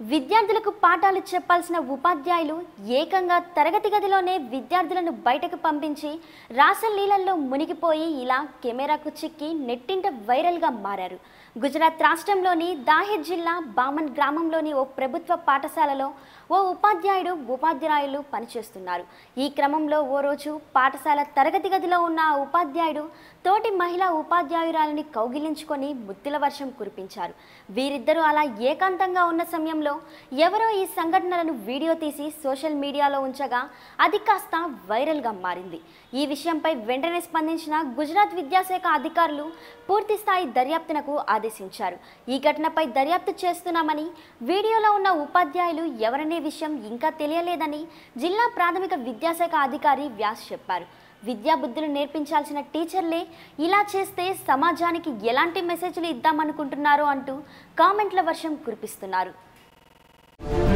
విద్యార్థులకు పాఠాలు చెప్పాల్సిన ఉపాధ్యాయులు ఏకంగా తరగతి గదిలోనే విద్యార్థులను బయటకు పంపించి రాసలీలల్లో మునిగిపోయి ఇలా కెమెరాకు చిక్కి నెట్టింట వైరల్గా మారారు గుజరాత్ రాష్ట్రంలోని దాహిర్ జిల్లా బామన్ గ్రామంలోని ఓ ప్రభుత్వ పాఠశాలలో ఓ ఉపాధ్యాయుడు ఉపాధ్యాయులు పనిచేస్తున్నారు ఈ క్రమంలో ఓ రోజు పాఠశాల తరగతి గదిలో ఉన్న ఆ ఉపాధ్యాయుడు తోటి మహిళా ఉపాధ్యాయురాలని కౌగిలించుకొని ముత్తుల వర్షం కురిపించారు వీరిద్దరూ అలా ఏకాంతంగా ఉన్న సమయంలో ఎవరో ఈ సంఘటనలను వీడియో తీసి సోషల్ మీడియాలో ఉంచగా అది కాస్త వైరల్గా మారింది ఈ విషయంపై వెంటనే స్పందించిన గుజరాత్ విద్యాశాఖ అధికారులు పూర్తి స్థాయి దర్యాప్తునకు ఆదేశించారు ఈ ఘటనపై దర్యాప్తు చేస్తున్నామని వీడియోలో ఉన్న ఉపాధ్యాయులు ఎవరనే విషయం ఇంకా తెలియలేదని జిల్లా ప్రాథమిక విద్యాశాఖ అధికారి వ్యాస్ చెప్పారు విద్యా బుద్ధులు నేర్పించాల్సిన టీచర్లే ఇలా చేస్తే సమాజానికి ఎలాంటి మెసేజ్లు ఇద్దామనుకుంటున్నారో అంటూ కామెంట్ల వర్షం కురిపిస్తున్నారు